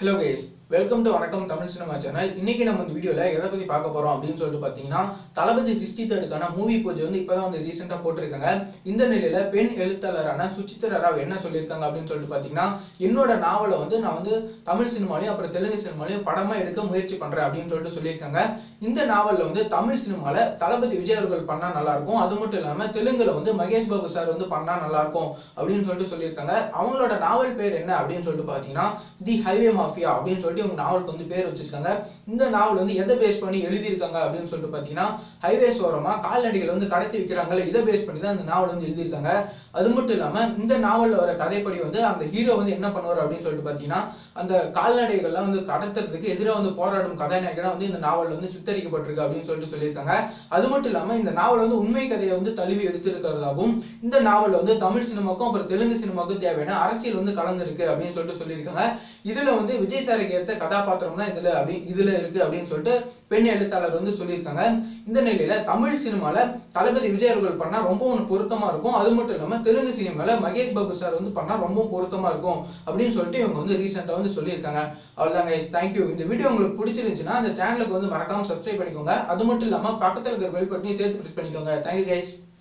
hello guys welcome to வணக்கம் Tamil cinema channel இன்னைக்கு நம்ம இந்த வீடியோல எதை பத்தி பார்க்க போறோம் அப்படின்னு சொல்லிட்டு பாத்தீங்கன்னா தளபதி சிக்ஸ்டி தேர்டுக்கான மூவி பூஜை வந்து இப்பதான் வந்து ரீசெண்டா போட்டிருக்காங்க இந்த நிலையில பெண் எழுத்தாளரான சுச்சித்ரா ராவ் என்ன சொல்லியிருக்காங்க அப்படின்னு சொல்லிட்டு பாத்தீங்கன்னா என்னோட நாவலை வந்து நான் வந்து தமிழ் சினிமாலையும் அப்புறம் தெலுங்கு சினிமாலையும் படமா எடுக்க முயற்சி பண்றேன் அப்படின்னு சொல்லிட்டு சொல்லியிருக்காங்க இந்த நாவல்ல வந்து தமிழ் சினிமால தளபதி விஜய் அவர்கள் பண்ணா நல்லா இருக்கும் அது மட்டும் இல்லாம தெலுங்குல வந்து மகேஷ் பாபு சார் வந்து பண்ணா நல்லா இருக்கும் அப்படின்னு சொல்லிட்டு சொல்லியிருக்காங்க அவங்களோட நாவல் பேர் என்ன அப்படின்னு சொல்லிட்டு பாத்தீங்கன்னா தி ஹைவே மாஃபியா அப்படின்னு சொல்லிட்டு இவங்க நாவலுக்கு வந்து பேர் வச்சிருக்காங்க இந்த நாவல் வந்து எதை பேஸ் பண்ணி எழுதியிருக்காங்க அப்படின்னு சொல்லிட்டு பாத்தீங்கன்னா ஹைவேஸ் ஓரமா கால்நடைகளை வந்து கடத்தி வைக்கிறாங்கல்ல இதை பேஸ் பண்ணி தான் இந்த நாவல் வந்து எழுதியிருக்காங்க அது மட்டும் இல்லாம இந்த நாவல்ல வர கதைப்படி வந்து அந்த ஹீரோ வந்து என்ன பண்ணுவார் அப்படின்னு சொல்லிட்டு பாத்தீங்கன்னா அந்த கால்நடைகள்லாம் வந்து கடத்துறதுக்கு எதிராக வந்து போராடும் கதாநாயகனா வந்து இந்த நாவல் வந்து சித்தரிக்கப்பட்டிருக்கு அப்படின்னு சொல்லிட்டு சொல்லியிருக்காங்க அது மட்டும் இல்லாம இந்த நாவல் வந்து உண்மை கதையை வந்து தழுவி எடுத்திருக்கிறதாகவும் இந்த நாவல் வந்து தமிழ் சினிமாக்கும் அப்புறம் தெலுங்கு சினிமாவுக்கும் தேவையான அரசியல் வந்து கலந்துருக்கு அப்படின்னு சொல்லிட்டு சொல்லியிருக்காங்க இதுல வந்து விஜய் சாருக்கு ஏற்ற கதாபாத்திரம் தான் இதுல அப்படி இதுல இருக்கு அப்படின்னு சொல்லிட்டு பெண் எழுத்தாளர் வந்து சொல்லியிருக்காங்க இந்த நிலையில தமிழ் சினிமால தளபதி விஜய் அவர்கள் பண்ணா ரொம்பவும் பொருத்தமா இருக்கும் அது மட்டும் இல்லாம தெலுங்கு சினிமால மகேஷ் பாபு சார் வந்து பண்ணா ரொம்பவும் பொருத்தமா இருக்கும் அப்படின்னு சொல்லிட்டு இவங்க வந்து ரீசெண்டா வந்து சொல்லியிருக்காங்க அவ்வளவுதாங்க தேங்க்யூ இந்த வீடியோ உங்களுக்கு பிடிச்சிருந்துச்சுன்னா அந்த சேனலுக்கு வந்து மறக்காம சப்ஸ்கிரைப் பண்ணிக்கோங்க அது மட்டும் இல்லாம பக்கத்துல இருக்கிற பெல் பட்டனையும் சேர்த்து பிரஸ் பண்ணிக்கோங்க தேங்க்யூ கைஸ்